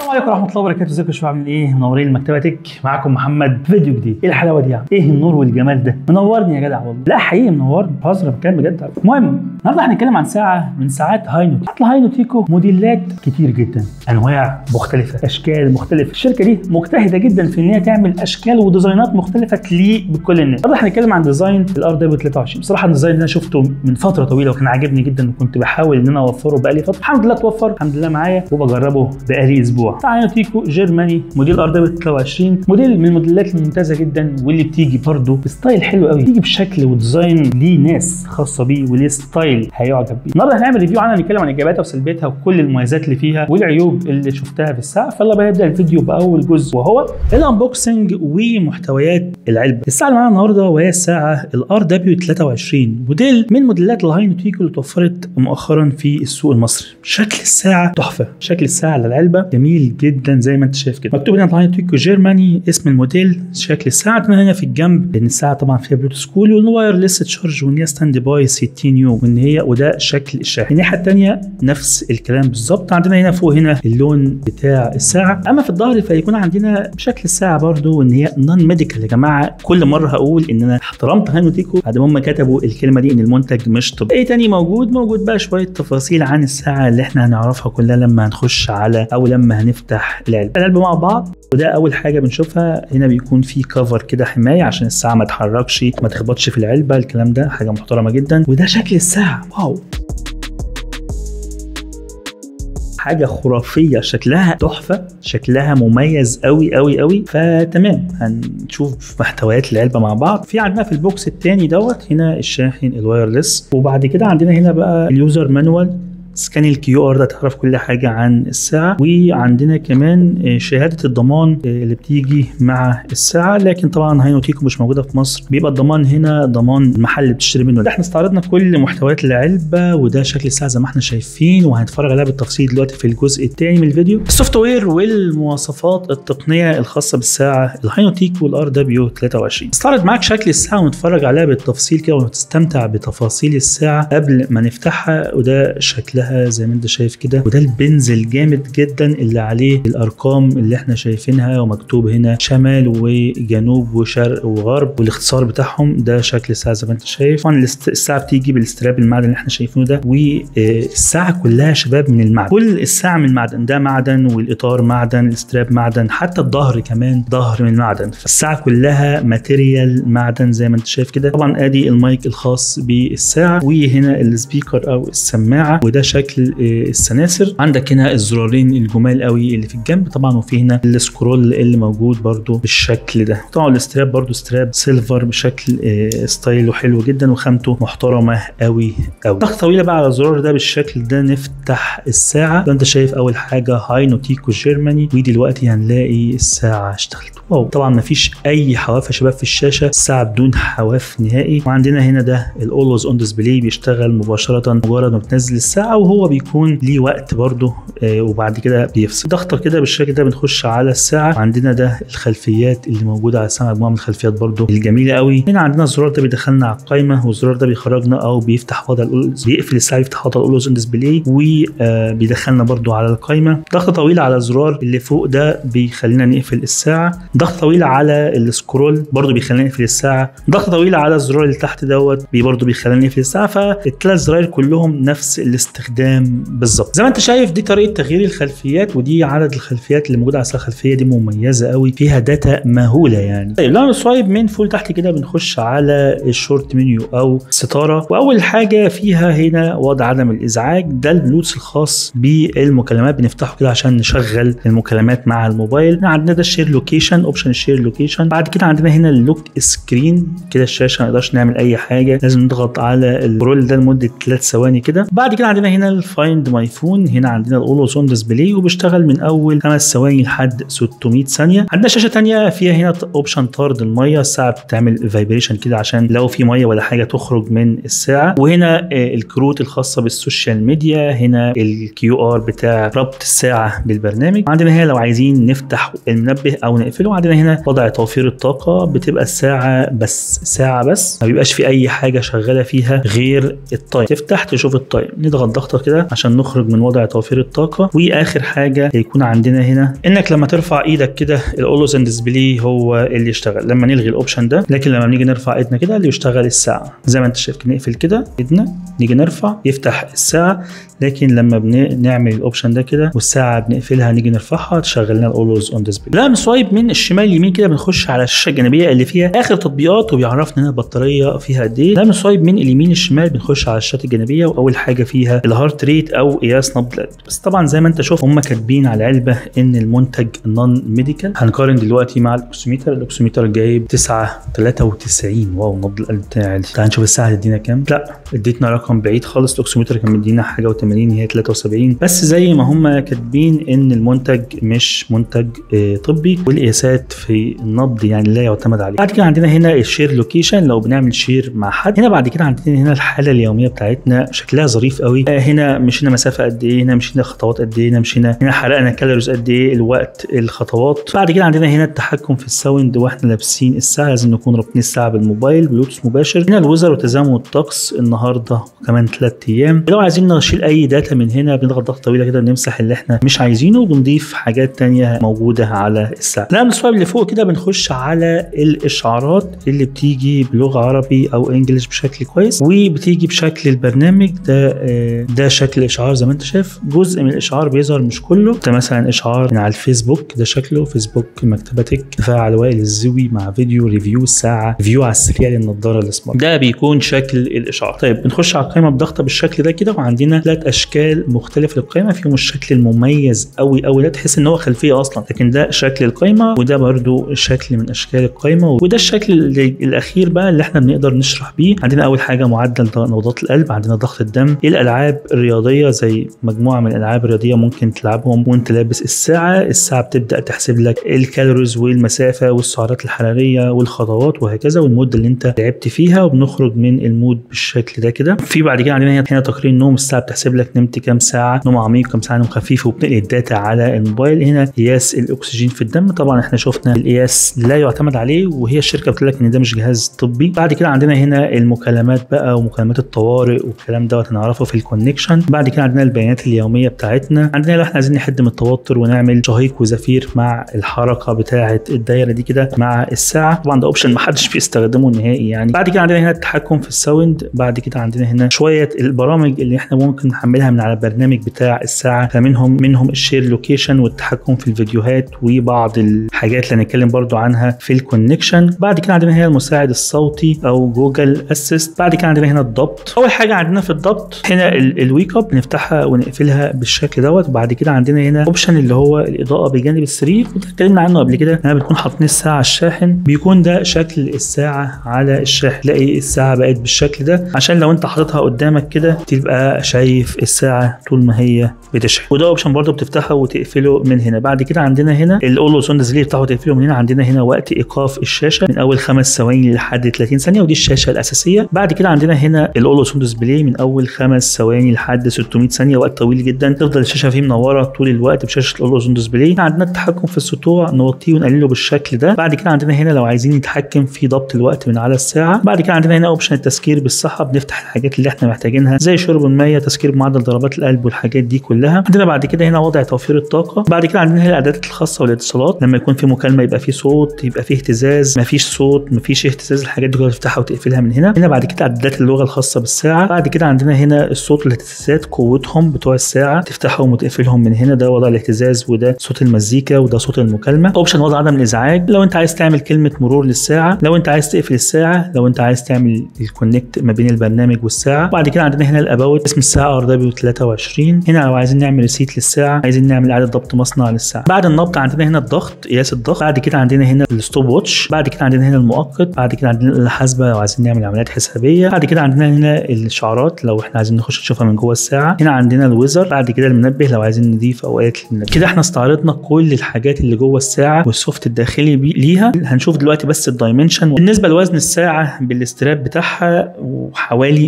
عليكم ورحمه الله وبركاته ازيكم يا شباب عاملين ايه منورين المكتبه معاكم محمد فيديو جديد ايه الحلاوه دي يعني ايه النور والجمال ده منورني يا جدع والله لا حقيقي منورني بهزر بتكلم بجد المهم النهارده هنتكلم عن ساعه من ساعات هاينو حتى هاينو تيكو موديلات كتير جدا انواع مختلفه اشكال مختلفه الشركه دي مجتهده جدا في ان هي تعمل اشكال وديزاينات مختلفه تليق بكل الناس النهارده هنتكلم عن ديزاين الار دبليو 23 بصراحه الديزاين ده انا شفته من فتره طويله وكان عاجبني جدا وكنت بحاول ان انا اوفره بقالي فتره الحمد لله توفر الحمد لله معايا وبجربه بقالي اسبوع هاينو تيكو جيرماني موديل ار دبليو 23 موديل من الموديلات الممتازه جدا واللي بتيجي برده بستايل حلو قوي بتيجي بشكل وديزاين ليه ناس خاصه بيه وليه ستايل هيعجب بيه النهارده هنعمل ريفيو عنها نتكلم عن ايجابياتها وسلبياتها وكل المميزات اللي فيها والعيوب اللي شفتها في الساعه فيلا بقى نبدا الفيديو باول جزء وهو الانبوكسنج ومحتويات العلبه الساعه اللي معانا النهارده وهي الساعه الار دبليو 23 موديل من موديلات الهاينو تيكو اللي توفرت مؤخرا في السوق المصري شكل الساعه تحفه شكل الساعه على العلبه جميل جدا زي ما انت شايف كده مكتوب هنا الهاينو تيكو جيرماني اسم الموديل شكل الساعه عندنا هنا في الجنب لان الساعه طبعا فيها بلوتوث كول والوايرلس تشارج وان هي ستاند باي 60 يوم وان هي وده شكل الشاحن الناحيه الثانيه نفس الكلام بالظبط عندنا هنا فوق هنا اللون بتاع الساعه اما في الظهر فيكون عندنا شكل الساعه برضو ان هي نون ميديكال يا جماعه كل مره هقول ان انا احترمت هاينو تيكو بعد ما هم كتبوا الكلمه دي ان المنتج مش طبي ايه تاني موجود موجود بقى شويه تفاصيل عن الساعه اللي احنا هنعرفها كلها لما هنخش على او لما هنفتح العلبه العلبه مع بعض وده اول حاجه بنشوفها هنا بيكون في كفر كده حمايه عشان الساعه ما تتحركش ما تخبطش في العلبه الكلام ده حاجه محترمه جدا وده شكل الساعه واو حاجه خرافيه شكلها تحفه شكلها مميز قوي قوي قوي فتمام هنشوف محتويات العلبه مع بعض في عندنا في البوكس الثاني دوت هنا الشاحن الوايرلس وبعد كده عندنا هنا بقى اليوزر مانوال سكان الكيو ار ده تعرف كل حاجه عن الساعه وعندنا كمان شهاده الضمان اللي بتيجي مع الساعه لكن طبعا هاينو تيكو مش موجوده في مصر بيبقى الضمان هنا ضمان المحل اللي بتشتري منه ده احنا استعرضنا كل محتويات العلبه وده شكل الساعه زي ما احنا شايفين وهنتفرج عليها بالتفصيل دلوقتي في الجزء الثاني من الفيديو السوفت وير والمواصفات التقنيه الخاصه بالساعه الهاينو تيكو الار دبليو 23 استعرض معاك شكل الساعه ونتفرج عليها بالتفصيل كده وتستمتع بتفاصيل الساعه قبل ما نفتحها وده شكلها لها زي ما انت شايف كده وده البنز الجامد جدا اللي عليه الارقام اللي احنا شايفينها ومكتوب هنا شمال وجنوب وشرق وغرب والاختصار بتاعهم ده شكل الساعه زي ما انت شايف طبعا الساعه بتيجي بالاستراب المعدن اللي احنا شايفينه ده والساعه كلها شباب من المعدن كل الساعه من المعدن ده معدن والاطار معدن الاستراب معدن حتى الظهر كمان ظهر من معدن فالساعه كلها ماتيريال معدن زي ما انت شايف كده طبعا ادي المايك الخاص بالساعه وهنا السبيكر او السماعه وده شكل السناسر عندك هنا الزرارين الجمال قوي اللي في الجنب طبعا وفي هنا السكرول اللي موجود برده بالشكل ده طبعا الاستراب برده ستراب سيلفر بشكل ستايله حلو جدا وخامته محترمه قوي قوي ضغط طويله بقى على الزرار ده بالشكل ده نفتح الساعه انت شايف اول حاجه هاينو تيكو جيرماني ودلوقتي هنلاقي الساعه اشتغلت واو طبعا مفيش اي حواف يا شباب في الشاشه الساعه بدون حواف نهائي وعندنا هنا ده الاولويز اون ديسبلاي بيشتغل مباشره مجرد ما بتنزل الساعه وهو بيكون ليه وقت برده آه وبعد كده بيفصل ضغطه كده بالشكل ده بنخش على الساعه وعندنا ده الخلفيات اللي موجوده على الساعه مجموعه من الخلفيات برده الجميله قوي هنا عندنا الزرار ده بيدخلنا على القايمه والزرار ده بيخرجنا او بيفتح وضع الاولويز بيقفل الساعه يفتح وضع الاولويز اون ديسبلاي وبيدخلنا برده على القايمه ضغطه طويله على الزرار اللي فوق ده بيخلينا نقفل الساعه ضغطه طويله على السكرول برده بيخلينا نقفل الساعه ضغطه طويله على الزرار اللي تحت دوت برده بيخلينا نقفل الساعه فالثلاث زراير كلهم نفس الاستخدام بالظبط زي ما انت شايف دي طريقه تغيير الخلفيات ودي عدد الخلفيات اللي موجوده على الساعه الخلفيه دي مميزه قوي فيها داتا مهوله يعني طيب لو سوايب من فوق تحت كده بنخش على الشورت منيو او ستاره واول حاجه فيها هنا وضع عدم الازعاج ده البلوتوث الخاص بالمكالمات بنفتحه كده عشان نشغل المكالمات مع الموبايل عندنا ده الشير لوكيشن اوبشن الشير لوكيشن بعد كده عندنا هنا اللوك سكرين كده الشاشه ما نقدرش نعمل اي حاجه لازم نضغط على الرول ده لمده 3 ثواني كده بعد كده عندنا هنا الفايند ماي فون هنا عندنا الاولوز اون ديسبلاي وبيشتغل من اول 5 ثواني لحد 600 ثانيه عندنا شاشه ثانيه فيها هنا اوبشن طرد الميه الساعه بتعمل فايبريشن كده عشان لو في ميه ولا حاجه تخرج من الساعه وهنا الكروت الخاصه بالسوشيال ميديا هنا الكيو ار بتاع ربط الساعه بالبرنامج عندنا هنا لو عايزين نفتح المنبه او نقفله عندنا هنا وضع توفير الطاقه بتبقى الساعه بس ساعه بس ما بيبقاش في اي حاجه شغاله فيها غير التايم تفتح تشوف التايم نضغط ضغطه ضغطه كده عشان نخرج من وضع توفير الطاقه واخر حاجه هيكون عندنا هنا انك لما ترفع ايدك كده الاولوز اند ديسبلاي هو اللي يشتغل لما نلغي الاوبشن ده لكن لما نيجي نرفع ايدنا كده اللي يشتغل الساعه زي ما انت شايف نقفل كده ايدنا نيجي نرفع يفتح الساعه لكن لما بنعمل الاوبشن ده كده والساعه بنقفلها نيجي نرفعها تشغل لنا الاولوز اون ديسبلاي لا نسوايب من الشمال اليمين كده بنخش على الشاشه الجانبيه اللي فيها اخر تطبيقات وبيعرفنا هنا البطاريه فيها قد ايه لا نسوايب من اليمين الشمال بنخش على الشاشات الجانبيه واول حاجه فيها الهارت ريت او قياس نبض القلب بس طبعا زي ما انت شوف هم كاتبين على العلبه ان المنتج نون ميديكال هنقارن دلوقتي مع الاكسوميتر الاكسوميتر جايب 9 93 واو نبض القلب بتاعي عالي تعال نشوف الساعه هتدينا كام لا اديتنا رقم بعيد خالص الاكسوميتر كان مدينا حاجه و80 هي 73 بس زي ما هم كاتبين ان المنتج مش منتج آه، طبي والقياسات في النبض يعني لا يعتمد عليه بعد كده عندنا هنا الشير لوكيشن لو بنعمل شير مع حد هنا بعد كده عندنا هنا الحاله اليوميه بتاعتنا شكلها ظريف قوي آه، هنا مشينا مسافه قد ايه هنا مشينا خطوات قد ايه هنا مشينا هنا حرقنا كالوريز قد ايه الوقت الخطوات بعد كده عندنا هنا التحكم في الساوند واحنا لابسين الساعه لازم نكون رابطين الساعه بالموبايل بلوتوث مباشر هنا الوزر وتزامن الطقس النهارده كمان ثلاث ايام لو عايزين نشيل اي داتا من هنا بنضغط ضغطه طويله كده بنمسح اللي احنا مش عايزينه وبنضيف حاجات تانية موجوده على الساعه لا من السوايب اللي فوق كده بنخش على الاشعارات اللي بتيجي بلغه عربي او انجلش بشكل كويس وبتيجي بشكل البرنامج ده آه، ده شكل اشعار زي ما انت شايف جزء من الاشعار بيظهر مش كله ده مثلا اشعار من على الفيسبوك ده شكله فيسبوك مكتبتك تفاعل وائل الزوي مع فيديو ريفيو الساعه ريفيو على السريع للنضاره السمارت ده بيكون شكل الاشعار طيب بنخش على القائمه بضغطه بالشكل ده كده وعندنا ثلاث اشكال مختلفه للقائمه فيهم الشكل المميز قوي قوي ده تحس ان هو خلفيه اصلا لكن ده شكل القائمه وده برضو شكل من اشكال القائمه وده الشكل اللي- الاخير بقى اللي احنا بنقدر نشرح بيه عندنا اول حاجه معدل نبضات القلب عندنا ضغط الدم ايه الالعاب الرياضيه زي مجموعه من الالعاب الرياضيه ممكن تلعبهم وانت لابس الساعه الساعه بتبدا تحسب لك الكالوريز والمسافه والسعرات الحراريه والخطوات وهكذا والمده اللي انت لعبت فيها وبنخرج من المود بالشكل ده كده في بعد كده عندنا هنا هنا تقرير النوم الساعه بتحسب لك نمت كام ساعه نوم عميق كام ساعه نوم خفيف وبنقل الداتا على الموبايل هنا قياس الاكسجين في الدم طبعا احنا شفنا القياس لا يعتمد عليه وهي الشركه بتقول لك ان ده مش جهاز طبي بعد كده عندنا هنا المكالمات بقى ومكالمات الطوارئ والكلام دوت هنعرفه في الكونكشن بعد كده عندنا البيانات اليوميه بتاعتنا عندنا لو احنا عايزين نحد من التوتر ونعمل شهيق وزفير مع الحركه بتاعه الدايره دي كده مع الساعه طبعا ده اوبشن ما حدش بيستخدمه نهائي يعني بعد كده عندنا هنا التحكم في الساوند بعد كده عندنا هنا شويه البرامج اللي احنا ممكن نحملها من على البرنامج بتاع الساعه فمنهم منهم الشير لوكيشن والتحكم في الفيديوهات وبعض الحاجات اللي هنتكلم برضو عنها في الكونكشن بعد كده عندنا هنا المساعد الصوتي او جوجل اسيست بعد كده عندنا هنا الضبط اول حاجه عندنا في الضبط هنا ال- الويك اب نفتحها ونقفلها بالشكل دوت بعد كده عندنا هنا اوبشن اللي هو الاضاءه بجانب السرير وده اتكلمنا عنه قبل كده احنا بنكون حاطين الساعه على الشاحن بيكون ده شكل الساعه على الشاحن تلاقي الساعه بقت بالشكل ده عشان لو انت حاططها قدامك كده تبقى شايف الساعه طول ما هي بتشحن وده اوبشن برضه بتفتحه وتقفله من هنا بعد كده عندنا هنا الاولوز اون ديسبلاي بتاعه تقفله من هنا عندنا هنا وقت ايقاف الشاشه من اول خمس ثواني لحد 30 ثانيه ودي الشاشه الاساسيه بعد كده عندنا هنا الاولوز اون ديسبلاي من اول خمس ثواني لحد 600 ثانيه وقت طويل جدا تفضل الشاشه فيه منوره طول الوقت بشاشه الاولوز اون ديسبلاي عندنا التحكم في السطوع نوطيه ونقلله بالشكل ده بعد كده عندنا هنا لو عايزين نتحكم في ضبط الوقت من على الساعه بعد كده عندنا هنا اوبشن التذكير بالصحه بنفتح الحاجات اللي احنا محتاجينها زي شرب الميه تذكير بمعدل ضربات القلب والحاجات دي كلها عندنا بعد كده هنا وضع توفير الطاقه بعد كده عندنا هنا الاعدادات الخاصه والاتصالات لما يكون في مكالمه يبقى في صوت يبقى في اهتزاز مفيش صوت مفيش اهتزاز الحاجات دي كلها تفتحها وتقفلها من هنا هنا بعد كده اعدادات اللغه الخاصه بالساعه بعد كده عندنا هنا الصوت والاهتزازات قوتهم بتوع الساعه تفتحهم وتقفلهم من هنا ده وضع الاهتزاز وده صوت المزيكا وده صوت المكالمه اوبشن وضع عدم الازعاج لو انت عايز تعمل كلمه مرور للساعه لو انت عايز تقفل الساعه لو انت عايز تعمل الكونكت ما بين البرنامج والساعه بعد كده عندنا هنا الاباوت اسم الساعه ار دبليو 23 هنا لو عايزين نعمل ريسيت للساعه عايزين نعمل اعاده ضبط مصنع للساعه بعد النبض عندنا هنا الضغط قياس الضغط بعد كده عندنا هنا الستوب واتش بعد كده عندنا هنا المؤقت بعد كده عندنا الحاسبه لو عايزين نعمل عمليات حسابيه بعد كده عندنا هنا الاشعارات لو احنا عايزين نخش نشوفها من جوه الساعه هنا عندنا الويزر بعد كده المنبه لو عايزين نضيف اوقات للمنبه كده احنا استعرضنا كل الحاجات اللي جوه الساعه والسوفت الداخلي بي- ليها هنشوف دلوقتي بس الدايمنشن بالنسبه لوزن الساعه بالاستراب بتاعها وحوالي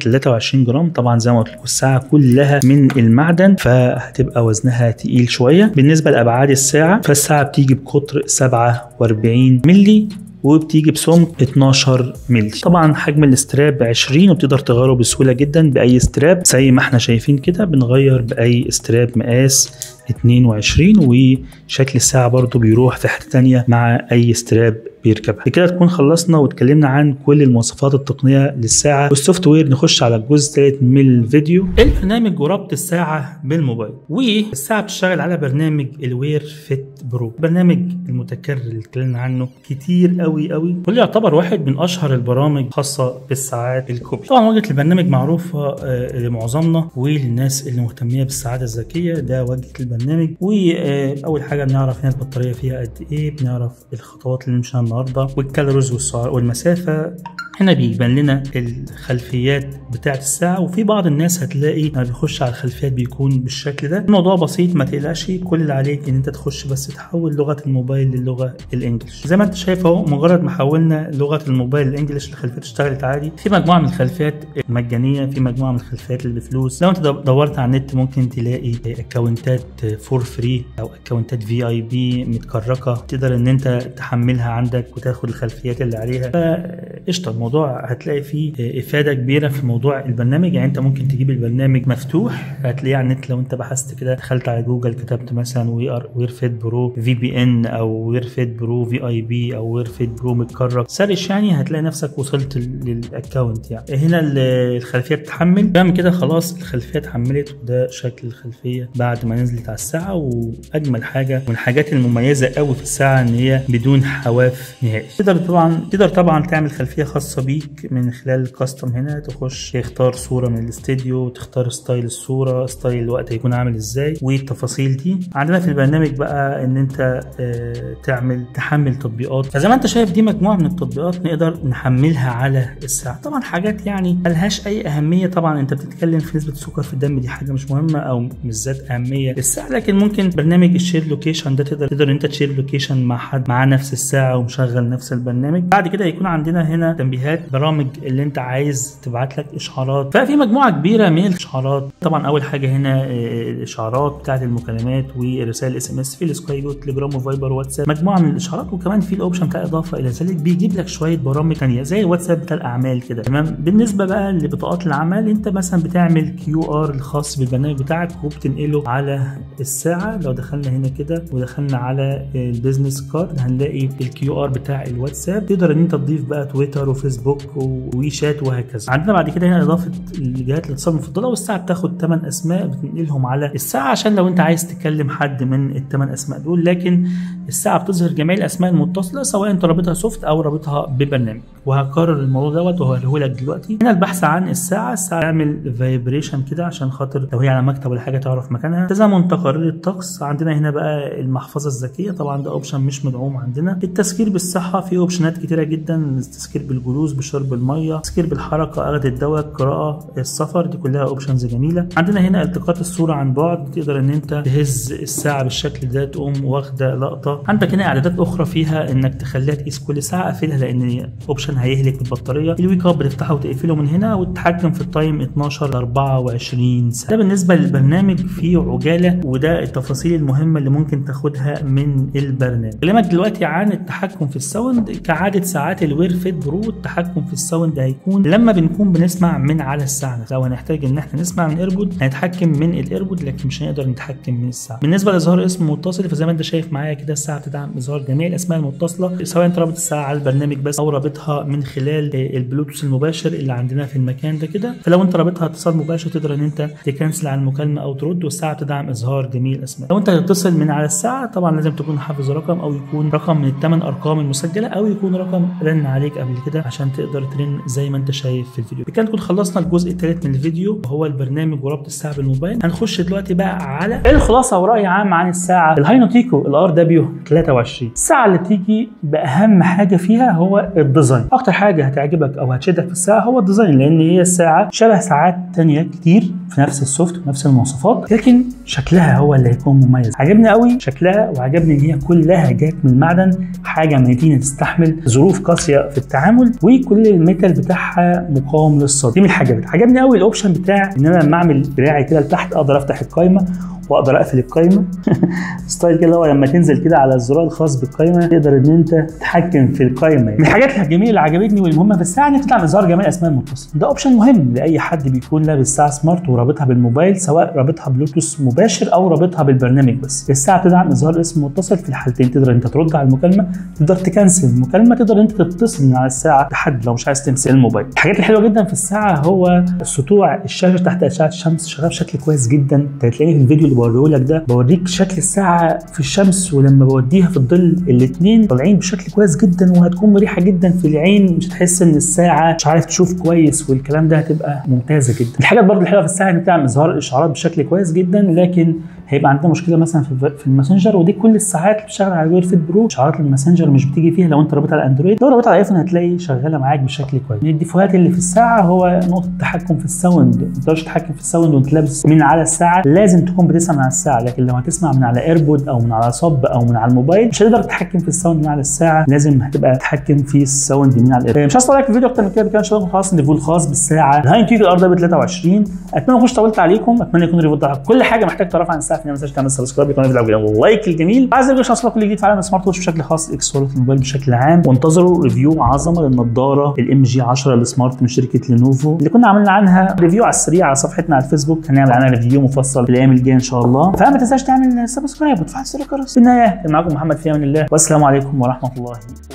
123 جرام طبعا زي ما قلت لكم الساعه كلها من المعدن فهتبقى وزنها تقيل شويه بالنسبه لابعاد الساعه فالساعه بتيجي بقطر 47 ملي وبتيجي بسمك 12 مللي طبعا حجم الاستراب 20 وبتقدر تغيره بسهوله جدا باي استراب زي ما احنا شايفين كده بنغير باي استراب مقاس 22 وشكل الساعة برضو بيروح في حتة تانية مع أي استراب بيركبها بكده تكون خلصنا واتكلمنا عن كل المواصفات التقنية للساعة والسوفت وير نخش على الجزء الثالث من الفيديو البرنامج وربط الساعة بالموبايل والساعة بتشتغل على برنامج الوير فيت برو برنامج المتكرر اللي اتكلمنا عنه كتير قوي قوي واللي يعتبر واحد من أشهر البرامج خاصة بالساعات الكوبي طبعا واجهة البرنامج معروفة آه، لمعظمنا وللناس اللي مهتمية بالسعادة الذكية ده واجهة البرنامج وأول حاجة بنعرف هنا البطارية فيها قد إيه بنعرف الخطوات اللي نمشيها النهارده والكالوريز والسعر والمسافة هنا بيبان لنا الخلفيات بتاعة الساعة وفي بعض الناس هتلاقي لما بيخش على الخلفيات بيكون بالشكل ده الموضوع بسيط ما تقلقش كل اللي عليك ان انت تخش بس تحول لغة الموبايل للغة الانجليش زي ما انت شايف اهو مجرد ما حولنا لغة الموبايل الانجليش الخلفيات اشتغلت عادي في مجموعة من الخلفيات المجانية في مجموعة من الخلفيات اللي بفلوس لو انت دورت على النت ممكن تلاقي اكونتات فور فري او اكونتات في اي بي متكركة تقدر ان انت تحملها عندك وتاخد الخلفيات اللي عليها فقشطة الموضوع هتلاقي فيه افادة كبيرة في موضوع البرنامج يعني انت ممكن تجيب البرنامج مفتوح هتلاقيه على النت لو انت بحثت كده دخلت على جوجل كتبت مثلا وي ار وير فيت برو في بي ان او وير فيت برو في اي بي او وير فيت برو متكرك سرش يعني هتلاقي نفسك وصلت للاكونت يعني هنا الخلفيه بتتحمل بعمل كده خلاص الخلفيه اتحملت وده شكل الخلفيه بعد ما نزلت على الساعه واجمل حاجه من الحاجات المميزه قوي في الساعه ان هي بدون حواف نهائي تقدر طبعا تقدر طبعا تعمل خلفيه خاصه بيك من خلال الكاستم هنا تخش تختار صوره من الاستديو تختار ستايل الصوره ستايل الوقت هيكون عامل ازاي والتفاصيل دي عندنا في البرنامج بقى ان انت اه تعمل تحمل تطبيقات فزي ما انت شايف دي مجموعه من التطبيقات نقدر نحملها على الساعه طبعا حاجات يعني ملهاش اي اهميه طبعا انت بتتكلم في نسبه السكر في الدم دي حاجه مش مهمه او مش ذات اهميه للساعه لكن ممكن برنامج الشير لوكيشن ده تقدر تقدر انت تشير لوكيشن مع حد معاه نفس الساعه ومشغل نفس البرنامج بعد كده هيكون عندنا هنا تنبيهات برامج اللي انت عايز تبعت لك اشعارات ففي مجموعه كبيره من الاشعارات طبعا اول حاجه هنا الاشعارات بتاعت المكالمات ورسائل اس ام اس في السكاي جو تليجرام وفايبر واتساب مجموعه من الاشعارات وكمان في الاوبشن بتاع اضافه الى ذلك بيجيب لك شويه برامج ثانيه زي الواتساب بتاع الاعمال كده تمام بالنسبه بقى لبطاقات العمل انت مثلا بتعمل كيو ار الخاص بالبرنامج بتاعك وبتنقله على الساعه لو دخلنا هنا كده ودخلنا على البيزنس كارد هنلاقي الكيو ار بتاع الواتساب تقدر ان انت تضيف بقى تويتر وفيسبوك وويشات وهكذا عندنا بعد كده هنا اضافه الجهات الاتصال المفضله والساعه بتاخد 8 اسماء بتنقلهم على الساعه عشان لو انت عايز تكلم حد من الثمان اسماء دول لكن الساعه بتظهر جميع الاسماء المتصله سواء انت رابطها سوفت او رابطها ببرنامج وهكرر الموضوع دوت وهوريه لك دلوقتي هنا البحث عن الساعه الساعه تعمل فايبريشن كده عشان خاطر لو هي على مكتب ولا حاجه تعرف مكانها تزامن تقارير الطقس عندنا هنا بقى المحفظه الذكيه طبعا ده اوبشن مش مدعوم عندنا التذكير بالصحه في اوبشنات كتيره جدا التذكير بالجلوس بشرب الميه التذكير بالحركه اخذ الدواء القراءه السفر دي كلها اوبشنز جميله عندنا هنا التقاط الصوره عن بعد تقدر ان انت تهز الساعه بالشكل ده تقوم واخده لقطه عندك هنا اعدادات اخرى فيها انك تخليها تقيس كل ساعه اقفلها لان اوبشن هيهلك البطاريه الويك اب بتفتحه وتقفله من هنا والتحكم في التايم 12 ل 24 ساعه ده بالنسبه للبرنامج فيه عجاله وده التفاصيل المهمه اللي ممكن تاخدها من البرنامج كلامك دلوقتي عن التحكم في الساوند كعاده ساعات الوير فيت برو التحكم في الساوند هيكون لما بنكون بنسمع من على الساعه لو هنحتاج ان احنا نسمع من ايربود هنتحكم من الايربود لكن مش هنقدر نتحكم من الساعه بالنسبه لاظهار اسم متصل فزي ما انت شايف معايا كده الساعه تدعم اظهار جميع الاسماء المتصله سواء انت رابط الساعه على البرنامج بس او رابطها من خلال البلوتوث المباشر اللي عندنا في المكان ده كده فلو انت رابطها اتصال مباشر تقدر ان انت تكنسل على المكالمه او ترد والساعه تدعم اظهار جميع الاسماء لو انت هتتصل من على الساعه طبعا لازم تكون حافظ رقم او يكون رقم من الثمان ارقام المسجله او يكون رقم رن عليك قبل كده عشان تقدر ترن زي ما انت شايف في الفيديو بكده نكون خلصنا الجزء الثالث من الفيديو وهو البرنامج وربط الساعه بالموبايل هنخش دلوقتي بقى على الخلاصه وراي عام عن الساعه الهاينوتيكو الار دبليو 23 الساعه اللي بتيجي باهم حاجه فيها هو الديزاين اكتر حاجه هتعجبك او هتشدك في الساعه هو الديزاين لان هي الساعه شبه ساعات تانية كتير في نفس السوفت ونفس المواصفات لكن شكلها هو اللي هيكون مميز عجبني قوي شكلها وعجبني ان هي كلها جات من المعدن حاجه مدينه تستحمل ظروف قاسيه في التعامل التعامل وكل الميتال بتاعها مقاوم للصدى دي من الحاجات عجبني قوي الاوبشن بتاع ان انا لما اعمل دراعي كده لتحت اقدر افتح القايمه واقدر اقفل القايمه ستايل كده هو لما تنزل كده على الزرار الخاص بالقايمه تقدر ان انت تتحكم في القايمه من الحاجات الجميله اللي عجبتني والمهمه في الساعه ان انت تطلع اظهار جميع الاسماء المتصله ده اوبشن مهم لاي حد بيكون لابس ساعه سمارت ورابطها بالموبايل سواء رابطها بلوتوث مباشر او رابطها بالبرنامج بس الساعه بتدعم اظهار اسم متصل في الحالتين تقدر انت ترد على المكالمه تقدر تكنسل المكالمه تقدر انت تتصل من على الساعه لحد لو مش عايز تمسك الموبايل الحاجات الحلوه جدا في الساعه هو سطوع الشاشه تحت اشعه الشمس شغال بشكل كويس جدا انت هتلاقيني في الفيديو اللي بوريه لك ده بوريك شكل الساعه في الشمس ولما بوديها في الظل الاثنين طالعين بشكل كويس جدا وهتكون مريحه جدا في العين مش هتحس ان الساعه مش عارف تشوف كويس والكلام ده هتبقى ممتازه جدا الحاجات برضو الحلوه في الساعه ان بتعمل اظهار الاشعارات بشكل كويس جدا لكن هيبقى عندنا مشكله مثلا في في الماسنجر ودي كل الساعات اللي بتشتغل على وير فيت برو اشعارات الماسنجر مش بتيجي فيها لو انت رابطها على اندرويد لو رابطها على ايفون هتلاقي شغاله معاك بشكل كويس من الديفوهات اللي في الساعه هو نقطه التحكم في الساوند ما تقدرش تتحكم في الساوند وانت لابس من على الساعه لازم تكون بتسمع من على الساعه لكن لو هتسمع من على ايربود او من على صب او من على الموبايل مش هتقدر تتحكم في الساوند من على الساعه لازم هتبقى تتحكم في الساوند من على الايربود مش هطول عليك في الفيديو اكتر من كده كان شغل خاص الريفيو الخاص بالساعه الهاين تيجي الار دبليو 23 اتمنى ما اكونش طولت عليكم اتمنى يكون الريفيو ده كل حاجه محتاج تعرفها عن الساعه ما تنساش تعمل سبسكرايب يكون الفيديو اللايك الجميل عايز ارجع اشرح كل جديد في عالم السمارت واتش بشكل خاص اكسسوارات الموبايل بشكل عام وانتظروا ريفيو عظمه للنضاره الام جي 10 السمارت من شركه لينوفو اللي كنا عملنا عنها ريفيو على السريع على صفحتنا على الفيسبوك هنعمل عنها ريفيو مفصل في الايام الجايه ان شاء الله فما تنساش تعمل سبسكرايب وتفعل زر الجرس في النهايه كان معاكم محمد في امان الله والسلام عليكم ورحمه الله